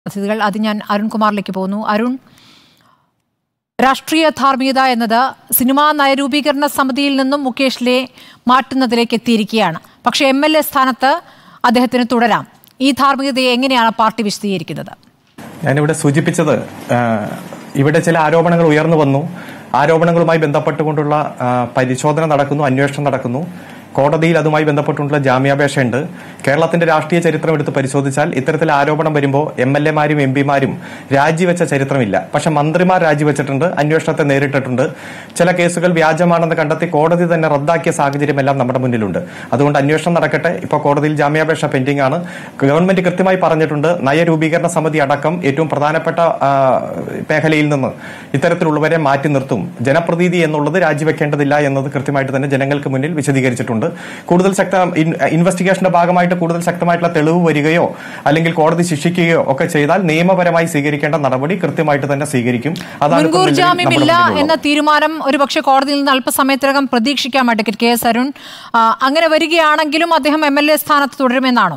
അതിഥികൾ അത് ഞാൻ അരുൺകുമാറിലേക്ക് പോകുന്നു അരുൺ രാഷ്ട്രീയ ധാർമ്മികത എന്നത് സിനിമാ നയരൂപീകരണ സമിതിയിൽ നിന്നും മുകേഷിലെ മാറ്റുന്നതിലേക്ക് എത്തിയിരിക്കുകയാണ് പക്ഷേ എം എൽ എ സ്ഥാനത്ത് അദ്ദേഹത്തിന് തുടരാം ഈ ധാർമ്മികതയെ എങ്ങനെയാണ് പാർട്ടി വിശദീകരിക്കുന്നത് ഞാനിവിടെ സൂചിപ്പിച്ചത് ആ, ഇവിടെ ചില ആരോപണങ്ങൾ ഉയർന്നു വന്നു ആരോപണങ്ങളുമായി ബന്ധപ്പെട്ടുകൊണ്ടുള്ള ആ, പരിശോധന നടക്കുന്നു അന്വേഷണം നടക്കുന്നു കോടതിയിൽ അതുമായി ബന്ധപ്പെട്ടുള്ള ജാമ്യാപേക്ഷയുണ്ട് കേരളത്തിന്റെ രാഷ്ട്രീയ ചരിത്രം എടുത്ത് പരിശോധിച്ചാൽ ഇത്തരത്തിൽ ആരോപണം വരുമ്പോൾ എം എൽ എമാരും എം പിമാരും രാജിവെച്ച ചരിത്രമില്ല പക്ഷെ മന്ത്രിമാർ രാജിവെച്ചിട്ടുണ്ട് അന്വേഷണത്തെ നേരിട്ടിട്ടുണ്ട് ചില കേസുകൾ വ്യാജമാണെന്ന് കണ്ടെത്തി കോടതി തന്നെ റദ്ദാക്കിയ സാഹചര്യമെല്ലാം നമ്മുടെ മുന്നിലുണ്ട് അതുകൊണ്ട് അന്വേഷണം നടക്കട്ടെ ഇപ്പോൾ കോടതിയിൽ ജാമ്യാപേക്ഷ പെൻഡിംഗ് ആണ് ഗവൺമെന്റ് കൃത്യമായി പറഞ്ഞിട്ടുണ്ട് നയരൂപീകരണ സമിതി അടക്കം ഏറ്റവും പ്രധാനപ്പെട്ട ആ, മേഖലയിൽ നിന്ന് ഇത്തരത്തിലുള്ളവരെ മാറ്റി നിർത്തും ജനപ്രതീതി എന്നുള്ളത് രാജിവെക്കേണ്ടതില്ല എന്നത് കൃത്യമായിട്ട് തന്നെ ജനങ്ങൾക്ക് മുന്നിൽ വിശദീകരിച്ചിട്ടുണ്ട് കൂടുതൽ ശക്ത ഇൻ- ഇൻവെസ്റ്റിഗേഷന്റെ ഭാഗമായിട്ട് കൂടുതൽ ശക്തമായിട്ടുള്ള തെളിവ് വരികയോ അല്ലെങ്കിൽ കോടതി ശിക്ഷിക്കുകയോ ഒക്കെ ചെയ്താൽ നിയമപരമായി സ്വീകരിക്കേണ്ട നടപടി കൃത്യമായിട്ട് തന്നെ സ്വീകരിക്കും അതാണ് ഇപ്പോൾ മുൻകൂർ നിലവിൽ ജാമ്യമില്ല നമ്മുടെ മുന്നിലുള്ളത്. എന്ന തീരുമാനം ഒരുപക്ഷെ കോടതിയിൽ നിന്ന് അല്പസമയത്തിനകം പ്രതീക്ഷിക്കാം അഡ്വക്കേറ്റ് കെ എസ് അരുൺ ആ, അങ്ങനെ വരികയാണെങ്കിലും അദ്ദേഹം എം എൽ എ സ്ഥാനത്ത് തുടരുമെന്നാണോ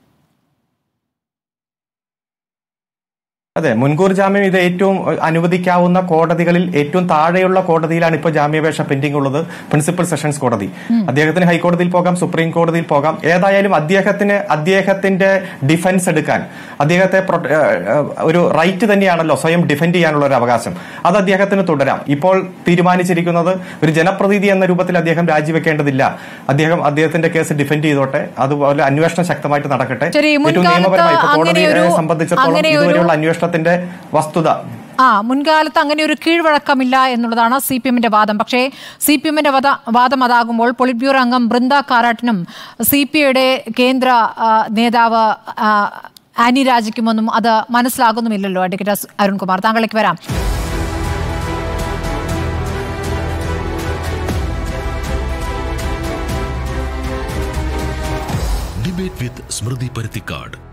അതെ മുൻകൂർ ജാമ്യം ഇത് ഏറ്റവും അഹ്, അനുവദിക്കാവുന്ന കോടതികളിൽ ഏറ്റവും താഴെയുള്ള കോടതിയിലാണ് ഇപ്പോൾ ജാമ്യാപേക്ഷ പെൻഡിംഗ് ഉള്ളത് പ്രിൻസിപ്പൽ സെഷൻസ് കോടതി അദ്ദേഹത്തിന് ഹൈക്കോടതിയിൽ പോകാം സുപ്രീം കോടതിയിൽ പോകാം ഏതായാലും അദ്ദേഹത്തിന് അദ്ദേഹത്തിന്റെ ഡിഫൻസ് എടുക്കാൻ അദ്ദേഹത്തെ പ്രൊട്ട- ഏഹ്, ഏഹ്, ഒരു റൈറ്റ് തന്നെയാണല്ലോ സ്വയം ഡിഫെൻഡ് ചെയ്യാനുള്ള ഒരു അവകാശം അത് അദ്ദേഹത്തിന് തുടരാം ഇപ്പോൾ തീരുമാനിച്ചിരിക്കുന്നത് ഒരു ജനപ്രതിനിധി എന്ന രൂപത്തിൽ അദ്ദേഹം രാജിവെക്കേണ്ടതില്ല അദ്ദേഹം അദ്ദേഹത്തിന്റെ കേസ് ഡിഫെൻഡ് ചെയ്തോട്ടെ അതുപോലെ അന്വേഷണം ശക്തമായിട്ട് നടക്കട്ടെ ശരി, ഏറ്റവും മുൻകാലത്ത് നിയമപരമായി ഇപ്പോൾ കോടതിയെ അങ്ങനെയൊരു- സംബന്ധിച്ചിടത്തോളം അങ്ങനെയൊരു- ഇതുവരെയുള്ള അന്വേഷണത്തിന്റെ വസ്തുത ആ മുൻകാലത്ത് അങ്ങനെ ഒരു കീഴ്വഴക്കമില്ല എന്നുള്ളതാണ് സി പി എമ്മിന്റെ വാദം പക്ഷേ സി പി എമ്മിന്റെ വാദം അതാകുമ്പോൾ പൊളിറ്റ് ബ്യൂറോ അംഗം ബൃന്ദ കാരാട്ടിനും സി പി ഐയുടെ കേന്ദ്ര ആ, നേതാവ് ആ, ആനി രാജയ്ക്കുമൊന്നും അത് മനസ്സിലാകുന്നുമില്ലല്ലോ അഡ്വക്കേറ്റ് അരുൺകുമാർ താങ്കളേക്ക് വരാം ഡിബേറ്റ് വിത്ത് സ്മൃതി പരുത്തിക്കാട്